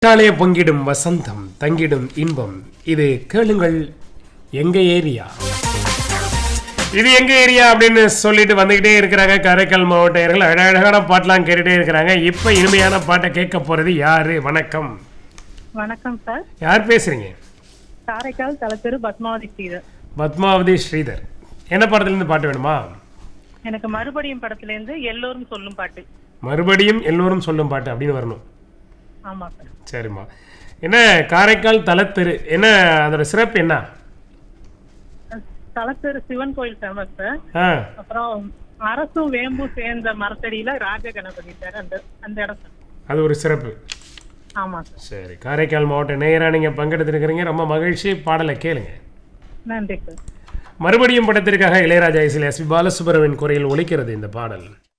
கேட்டாலே பொங்கிடும் வசந்தம் தங்கிடும் இன்பம் இது கேளுங்கள் எங்க ஏரியா இது எங்க ஏரியா அப்படின்னு சொல்லிட்டு வந்துகிட்டே இருக்கிறாங்க காரைக்கால் மாவட்டையர்கள் அழகழகான பாட்டெல்லாம் கேட்டுட்டே இருக்கிறாங்க இப்ப இனிமையான பாட்டை கேட்க போறது யாரு வணக்கம் வணக்கம் சார் யார் பேசுறீங்க காரைக்கால் தலைத்தெரு பத்மாவதி ஸ்ரீதர் பத்மாவதி ஸ்ரீதர் என்ன படத்துல இருந்து பாட்டு வேணுமா எனக்கு மறுபடியும் படத்துல இருந்து எல்லோரும் சொல்லும் பாட்டு மறுபடியும் எல்லோரும் சொல்லும் பாட்டு அப்படின்னு வரணும் ஆமா சார் சரிம்மா என்ன காரைக்கால் தலத்தெரு என்ன அதோட சிறப்பு என்ன தலைத்தெரு சிவன் கோயில் ஃபேமஸ் சார் ஆ அப்புறம் அரசும் வேம்பும் சேர்ந்த மரத்தடியில ராஜ கணபதி சார் அந்த அந்த இடம் சார் அது ஒரு சிறப்பு ஆமா சார் சரி காரைக்கால் மாவட்ட நேயராக நீங்கள் பங்கெடுத்திருக்கிறீங்க ரொம்ப மகிழ்ச்சி பாடலை கேளுங்க நன்றி சார் மறுபடியும் படத்திற்காக இளையராஜா இசையில் எஸ் பி பாலசுப்ரமணியன் குறையில் ஒலிக்கிறது இந்த பாடல்